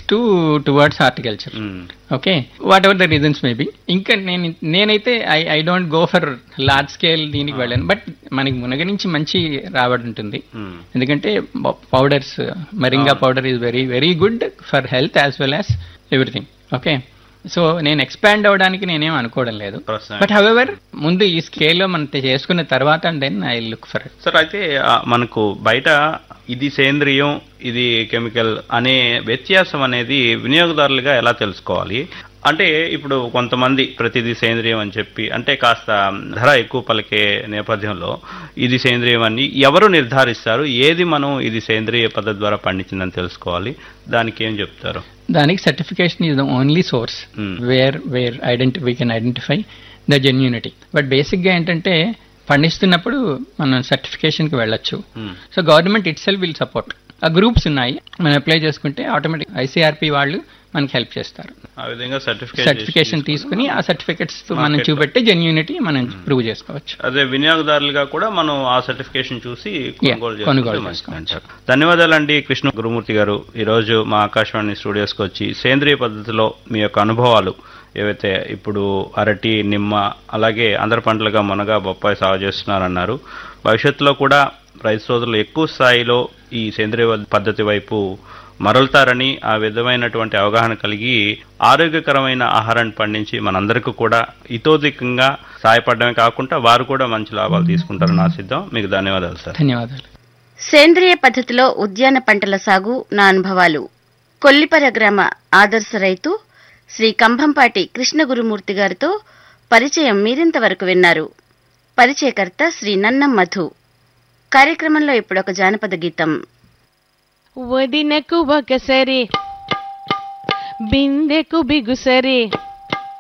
To towards horticulture hmm. Okay whatever the reasons maybe ఇంకా నేను నేనైతే I I don't go for large scale దీనికి వెళ్ళాను but మనకి మునగ నుంచి మంచి రాబడి ఉంటుంది మ్మ్. ఎందుకంటే powders moringa powder is very very good for health as well as everything okay so నేను ఎక్స్పాండ్ అవ్వడానికి నేనేం అనుకోవడం లేదు ప్రస్తుతం. బట్ హవెవర్ ముందు ఈ స్కేల్లో మనం చేసుకున్న తర్వాత then I look for sir అయితే ఆ, మనకు బయట ఇది సేంద్రియం ఇది కెమికల్ అనే వ్యత్యాసం అనేది వినియోగదారులుగా ఎలా తెలుసుకోవాలి అంటే ఇప్పుడు కొంతమంది ప్రతిదీ సేంద్రియం అని చెప్పి అంటే కాస్త ధర ఎక్కువ పలికే నేపథ్యంలో ఇది సేంద్రియం అని ఎవరు నిర్ధారిస్తారు ఏది మనం ఇది సేంద్రియ పద్ధతి ద్వారా పండించిందని తెలుసుకోవాలి దానికి ఏం చెప్తారు దానికి certification is the only source Hmm. Where where ఐడెంటి we can identify the genuinity but బేసిక్గా ఏంటంటే పండిస్తున్నప్పుడు మనం సర్టిఫికేషన్కి వెళ్ళొచ్చు మ్మ్. So government itself will support ఆ గ్రూప్స్ ఉన్నాయి మనం అప్లై చేసుకుంటే ఆటోమేటిక్ ఐసీఆర్పి వాళ్ళు మనకి హెల్ప్ చేస్తారు ఆ విధంగా సర్టిఫికేట్ సర్టిఫికేషన్ తీసుకుని ఆ సర్టిఫికెట్స్ మనం Market లో. చూపెట్టి జెన్యూనిటీ మనం ప్రూవ్ చేసుకోవచ్చు అదే వినియోగదారులుగా కూడా మనం ఆ సర్టిఫికేషన్ చూసి కొనుగోలు చేసుకుంటే కొనుగోలు మంచిది చేసుకోవచ్చు. అంటారు. ధన్యవాదాలండి కృష్ణ గురుమూర్తి గారు ఈరోజు మా ఆకాశవాణి స్టూడియోస్కి వచ్చి సేంద్రియ పద్ధతిలో మీ యొక్క అనుభవాలు ఏవైతే ఇప్పుడు అరటి నిమ్మ అలాగే అందరి పంటలుగా మునగ బొప్పాయి సాగు చేస్తున్నారన్నారు భవిష్యత్తులో కూడా రైతు సోదరులు ఎక్కువ స్థాయిలో ఈ సేంద్రియ పద్ధతి వైపు మరలుతారని ఆ విధమైనటువంటి అవగాహన కలిగి ఆరోగ్యకరమైన ఆహారాన్ని పండించి మనందరికీ కూడా ఇతోధికంగా సహాయపడడమే కాకుండా వారు కూడా మంచి లాభాలు తీసుకుంటారని ఆశిద్దాం మీకు ధన్యవాదాలు సార్ ధన్యవాదాలు సేంద్రియ పద్ధతిలో ఉద్యాన పంటల సాగు నా అనుభవాలు కొల్లిపర గ్రామ ఆదర్శ రైతు శ్రీ కంభంపాటి కృష్ణ గురుమూర్తి గారితో పరిచయం మీరింతవరకు విన్నారు పరిచయకర్త శ్రీ నన్నం మధు కార్యక్రమంలో ఇప్పుడు ఒక జానపద గీతం వదినకు ఒకసరి బిందెకు బిగుసరి